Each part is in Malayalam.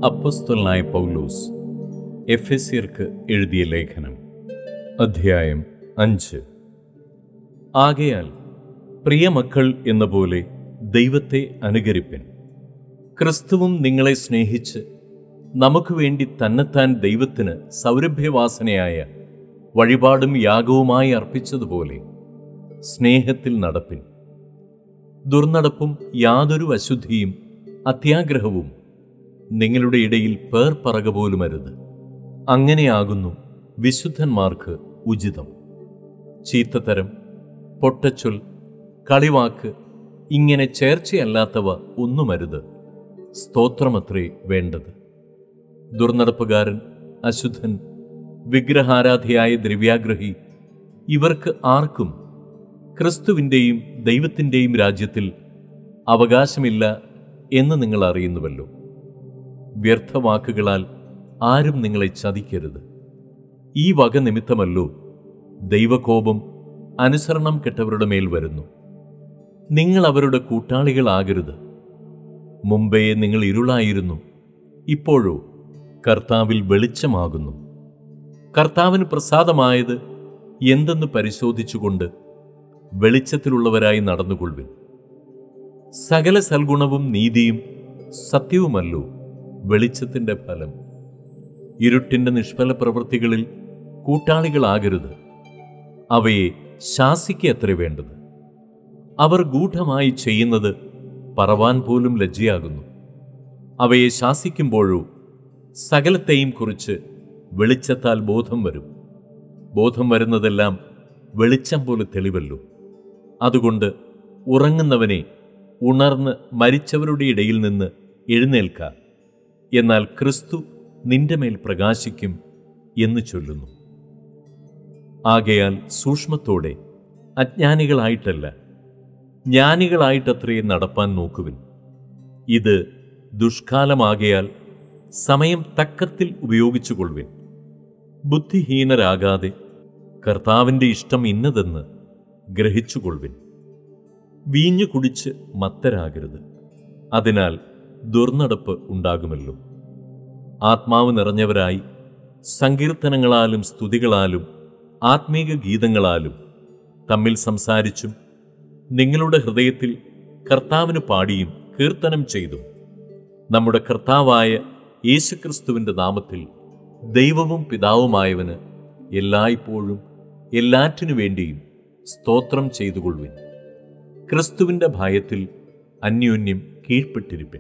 അപ്പസ്തലനായ പൗലോസ് എഫെസ്യർക്ക് എഴുതിയ ലേഖനം അധ്യായം അഞ്ച് ആകയാൽ പ്രിയമക്കൾ എന്ന പോലെ ദൈവത്തെ അനുകരിപ്പിൻ ക്രിസ്തുവും നിങ്ങളെ സ്നേഹിച്ച് നമുക്ക് വേണ്ടി തന്നെത്താൻ ദൈവത്തിന് സൗരഭ്യവാസനയായ വഴിപാടും യാഗവുമായി അർപ്പിച്ചതുപോലെ സ്നേഹത്തിൽ നടപ്പിൻ ദുർനടപ്പും യാതൊരു അശുദ്ധിയും അത്യാഗ്രഹവും നിങ്ങളുടെ ഇടയിൽ പേർ പറക പോലുമരുത് അങ്ങനെയാകുന്നു വിശുദ്ധന്മാർക്ക് ഉചിതം ചീത്തത്തരം പൊട്ടച്ചൊൽ കളിവാക്ക് ഇങ്ങനെ ചേർച്ചയല്ലാത്തവ ഒന്നുമരുത് സ്തോത്രമത്രേ വേണ്ടത് ദുർനടപ്പുകാരൻ അശുദ്ധൻ വിഗ്രഹാരാധിയായ ദ്രവ്യാഗ്രഹി ഇവർക്ക് ആർക്കും ക്രിസ്തുവിൻ്റെയും ദൈവത്തിൻ്റെയും രാജ്യത്തിൽ അവകാശമില്ല എന്ന് നിങ്ങൾ അറിയുന്നുവല്ലോ വ്യർത്ഥവാക്കുകളാൽ ആരും നിങ്ങളെ ചതിക്കരുത് ഈ വക നിമിത്തമല്ലോ ദൈവകോപം അനുസരണം കെട്ടവരുടെ മേൽ വരുന്നു നിങ്ങൾ അവരുടെ കൂട്ടാളികളാകരുത് മുമ്പേ നിങ്ങൾ ഇരുളായിരുന്നു ഇപ്പോഴോ കർത്താവിൽ വെളിച്ചമാകുന്നു കർത്താവിന് പ്രസാദമായത് എന്തെന്ന് പരിശോധിച്ചുകൊണ്ട് വെളിച്ചത്തിലുള്ളവരായി നടന്നുകൊള്ളുവിൻ സകല സൽഗുണവും നീതിയും സത്യവുമല്ലോ വെളിച്ചത്തിൻ്റെ ഫലം ഇരുട്ടിൻ്റെ നിഷ്ഫല പ്രവൃത്തികളിൽ കൂട്ടാളികളാകരുത് അവയെ ശാസിക്കുക എത്ര വേണ്ടത് അവർ ഗൂഢമായി ചെയ്യുന്നത് പറവാൻ പോലും ലജ്ജയാകുന്നു അവയെ ശാസിക്കുമ്പോഴോ സകലത്തെയും കുറിച്ച് വെളിച്ചത്താൽ ബോധം വരും ബോധം വരുന്നതെല്ലാം വെളിച്ചം പോലെ തെളിവല്ലോ അതുകൊണ്ട് ഉറങ്ങുന്നവനെ ഉണർന്ന് മരിച്ചവരുടെ ഇടയിൽ നിന്ന് എഴുന്നേൽക്ക എന്നാൽ ക്രിസ്തു നിന്റെ മേൽ പ്രകാശിക്കും എന്ന് ചൊല്ലുന്നു ആകയാൽ സൂക്ഷ്മത്തോടെ അജ്ഞാനികളായിട്ടല്ല ജ്ഞാനികളായിട്ടത്രേ നടപ്പാൻ നോക്കുവിൻ ഇത് ദുഷ്കാലമാകയാൽ സമയം തക്കത്തിൽ ഉപയോഗിച്ചുകൊള്ളുവിൻ ബുദ്ധിഹീനരാകാതെ കർത്താവിൻ്റെ ഇഷ്ടം ഇന്നതെന്ന് ഗ്രഹിച്ചുകൊള്ളുവിൻ വീഞ്ഞു കുടിച്ച് മത്തരാകരുത് അതിനാൽ ദുർനടപ്പ് ഉണ്ടാകുമല്ലോ ആത്മാവ് നിറഞ്ഞവരായി സങ്കീർത്തനങ്ങളാലും സ്തുതികളാലും ആത്മീക ഗീതങ്ങളാലും തമ്മിൽ സംസാരിച്ചും നിങ്ങളുടെ ഹൃദയത്തിൽ കർത്താവിന് പാടിയും കീർത്തനം ചെയ്തും നമ്മുടെ കർത്താവായ യേശുക്രിസ്തുവിൻ്റെ നാമത്തിൽ ദൈവവും പിതാവുമായവന് എല്ലായ്പ്പോഴും എല്ലാറ്റിനു വേണ്ടിയും സ്തോത്രം ചെയ്തുകൊള്ളുവിൻ ക്രിസ്തുവിൻ്റെ ഭയത്തിൽ അന്യോന്യം കീഴ്പ്പെട്ടിരിപ്പിൻ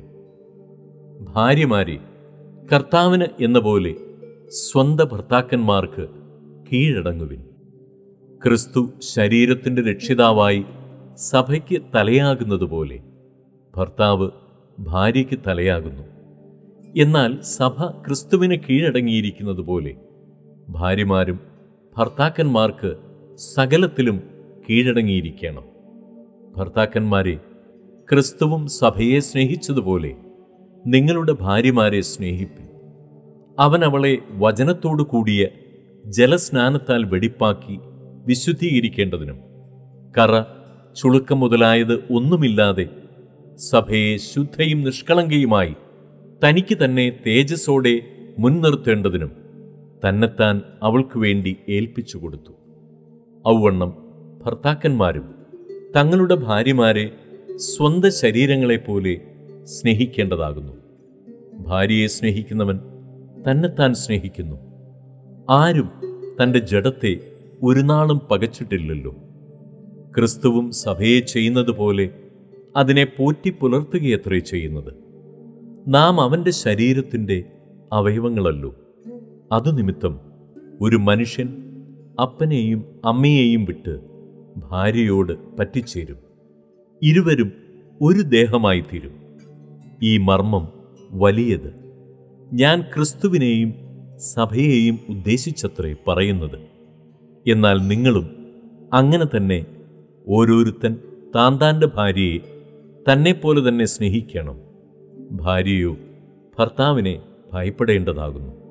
ഭാര്യമാരെ കർത്താവിന് എന്ന പോലെ സ്വന്ത ഭർത്താക്കന്മാർക്ക് കീഴടങ്ങുവിൻ ക്രിസ്തു ശരീരത്തിൻ്റെ രക്ഷിതാവായി സഭയ്ക്ക് തലയാകുന്നതുപോലെ ഭർത്താവ് ഭാര്യയ്ക്ക് തലയാകുന്നു എന്നാൽ സഭ ക്രിസ്തുവിന് കീഴടങ്ങിയിരിക്കുന്നത് പോലെ ഭാര്യമാരും ഭർത്താക്കന്മാർക്ക് സകലത്തിലും കീഴടങ്ങിയിരിക്കണം ഭർത്താക്കന്മാരെ ക്രിസ്തുവും സഭയെ സ്നേഹിച്ചതുപോലെ നിങ്ങളുടെ ഭാര്യമാരെ സ്നേഹിപ്പിൻ അവൻ അവളെ വചനത്തോടു കൂടിയ ജലസ്നാനത്താൽ വെടിപ്പാക്കി വിശുദ്ധീകരിക്കേണ്ടതിനും കറ ചുളുക്കം മുതലായത് ഒന്നുമില്ലാതെ സഭയെ ശുദ്ധയും നിഷ്കളങ്കയുമായി തനിക്ക് തന്നെ തേജസ്സോടെ മുൻനിർത്തേണ്ടതിനും തന്നെത്താൻ അവൾക്കു വേണ്ടി ഏൽപ്പിച്ചു കൊടുത്തു ഔവണ്ണം ഭർത്താക്കന്മാരും തങ്ങളുടെ ഭാര്യമാരെ സ്വന്തം ശരീരങ്ങളെപ്പോലെ സ്നേഹിക്കേണ്ടതാകുന്നു ഭാര്യയെ സ്നേഹിക്കുന്നവൻ തന്നെത്താൻ സ്നേഹിക്കുന്നു ആരും തൻ്റെ ജഡത്തെ ഒരു നാളും പകച്ചിട്ടില്ലല്ലോ ക്രിസ്തുവും സഭയെ ചെയ്യുന്നത് പോലെ അതിനെ പോറ്റി പുലർത്തുകയത്രേ ചെയ്യുന്നത് നാം അവൻ്റെ ശരീരത്തിൻ്റെ അവയവങ്ങളല്ലോ അതു നിമിത്തം ഒരു മനുഷ്യൻ അപ്പനെയും അമ്മയെയും വിട്ട് ഭാര്യയോട് പറ്റിച്ചേരും ഇരുവരും ഒരു ദേഹമായി തീരും ഈ മർമ്മം വലിയത് ഞാൻ ക്രിസ്തുവിനെയും സഭയെയും ഉദ്ദേശിച്ചത്രേ പറയുന്നത് എന്നാൽ നിങ്ങളും അങ്ങനെ തന്നെ ഓരോരുത്തൻ താൻ താൻ്റെ ഭാര്യയെ തന്നെപ്പോലെ തന്നെ സ്നേഹിക്കണം ഭാര്യയോ ഭർത്താവിനെ ഭയപ്പെടേണ്ടതാകുന്നു